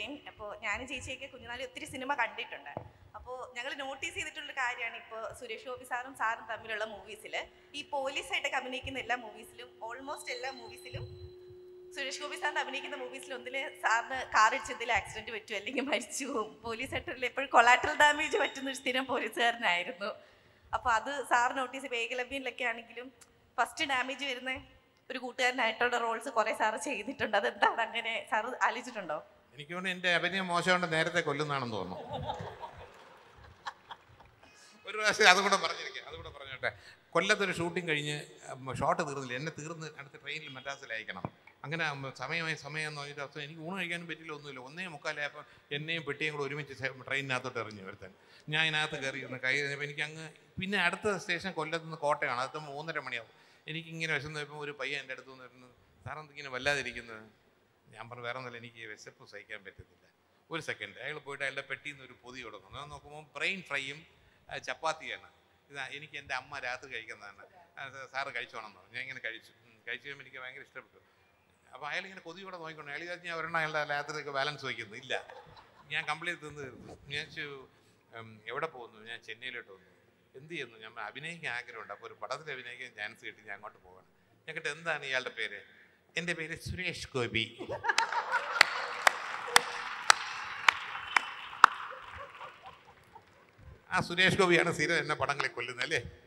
question അപ്പോൾ ഞാൻ ചേച്ചിയൊക്കെ കുഞ്ഞുനാളിൽ ഒത്തിരി സിനിമ കണ്ടിട്ടുണ്ട് അപ്പോൾ ഞങ്ങൾ നോട്ടീസ് ചെയ്തിട്ടുള്ള കാര്യമാണ് ഇപ്പോൾ സുരേഷ് ഗോപി സാറും സാറും തമ്മിലുള്ള മൂവീസിൽ ഈ പോലീസായിട്ടൊക്കെ അഭിനയിക്കുന്ന എല്ലാ മൂവീസിലും ഓൾമോസ്റ്റ് എല്ലാ മൂവീസിലും സുരേഷ് ഗോപി സാറിന് അഭിനയിക്കുന്ന മൂവീസിൽ ഒന്നിൽ സാറിന് കാർ ഇടിച്ച് എന്തെങ്കിലും ആക്സിഡന്റ് പറ്റും അല്ലെങ്കിൽ മരിച്ചു പോകും പോലീസ് സെക്ടറിൽ എപ്പോഴും കൊളാട്രൽ ഡാമേജ് പറ്റുന്ന ഒരു സ്ഥിരം പോലീസുകാരനായിരുന്നു അപ്പോൾ അത് സാർ നോട്ടീസ് വേഗലഭ്യനിലൊക്കെ ആണെങ്കിലും ഫസ്റ്റ് ഡാമേജ് വരുന്ന ഒരു കൂട്ടുകാരനായിട്ടുള്ള റോൾസ് കുറേ സാറ് ചെയ്തിട്ടുണ്ട് അതെന്താണ് അങ്ങനെ സാറ് ആലോചിച്ചിട്ടുണ്ടോ എനിക്ക് തോന്നുന്നു എൻ്റെ അഭിനയം മോശമുണ്ട് നേരത്തെ കൊല്ലുന്നതാണെന്ന് തോന്നുന്നു ഒരു പ്രാവശ്യം അതുകൂടെ പറഞ്ഞിരിക്കുക അതുകൂടെ പറഞ്ഞോട്ടെ കൊല്ലത്തൊരു ഷൂട്ടിംഗ് കഴിഞ്ഞ് ഷോട്ട് തീർന്നില്ല എന്നെ തീർന്ന് അടുത്ത ട്രെയിനിൽ മദ്രാസിൽ അയക്കണം അങ്ങനെ ഉം, സമയമായി സമയം എന്ന് പറഞ്ഞിട്ട് അവസ്ഥ എനിക്ക് ഊണ് കഴിക്കാനും പറ്റില്ല ഒന്നുമില്ല ഒന്നേ മുക്കാലായപ്പോൾ എന്നെയും പെട്ടിയും കൂടെ ഒരുമിച്ച് സെ- ട്രെയിനിനകത്തോട്ട് എറിഞ്ഞു ഒരുത്തൻ ഞാൻ ഇതിനകത്ത് കയറി ഇരുന്ന് കൈ കഴിഞ്ഞപ്പോൾ എനിക്ക് അങ്ങ് പിന്നെ അടുത്ത സ്റ്റേഷൻ കൊല്ലത്ത് നിന്ന് കോട്ടയാണ് അത് മൂന്നര മണിയാവും എനിക്കിങ്ങനെ വിശന്ന് വരുമ്പോൾ ഒരു പയ്യൻ എൻ്റെ അടുത്ത് വന്നിരുന്നു സാറെന്ത് ഇങ്ങനെ വല്ലാതിരിക്കുന്നത് ഞാൻ പറഞ്ഞു വേറെ ഒന്നുമില്ല എനിക്ക് വിശപ്പ് സഹിക്കാൻ പറ്റത്തില്ല ഒരു സെക്കൻഡ് അയാൾ പോയിട്ട് അയാളുടെ പെട്ടിയിൽ നിന്ന് ഒരു പൊതി കൊടുക്കുന്നു ഞാൻ നോക്കുമ്പോൾ ബ്രെയിൻ ഫ്രൈയും ആ, ചപ്പാത്തിയാണ് ഇതാ എനിക്ക് എൻ്റെ അമ്മ രാത്രി കഴിക്കുന്നതാണ് ആ, സാ- സാറ് കഴിച്ചോണം എന്ന് പറഞ്ഞു ഞാൻ ഇങ്ങനെ കഴിച്ചു ഉം, കഴിച്ചു കഴിയുമ്പോൾ എനിക്ക് ഭയങ്കര ഇഷ്ടപ്പെട്ടു അപ്പോൾ അയാൾ ഇങ്ങനെ കൊതിയോടെ നോക്കിക്കൊണ്ട് അയാൾ വിചാരിച്ചു ഞാൻ ഒരെണ്ണം അയാളുടെ രാത്രിയൊക്കെ ബാലൻസ് വയ്ക്കുന്നു ഇല്ല ഞാൻ കംപ്ലീറ്റ് തിന്ന് തീർന്നു ഞാൻ ചോദിച്ചു, ഉം, എവിടെ പോകുന്നു ഞാൻ ചെന്നൈയിലോട്ട് വന്നു എന്ത് ചെയ്യുന്നു ഞാൻ പറഞ്ഞു, അഭിനയിക്കാൻ ആഗ്രഹമുണ്ട് അപ്പോൾ ഒരു പടത്തിൽ അഭിനയിക്കാൻ ചാൻസ് കിട്ടി ഞാൻ അങ്ങോട്ട് പോകണം ഞാൻ കേട്ടോ എന്താണ് ഇയാളുടെ പേര് എൻ്റെ പേര് സുരേഷ് ഗോപി ആ സുരേഷ് ഗോപിയാണ് സ്ഥിരം എന്നെ പടങ്ങളിൽ കൊല്ലുന്നത് അല്ലേ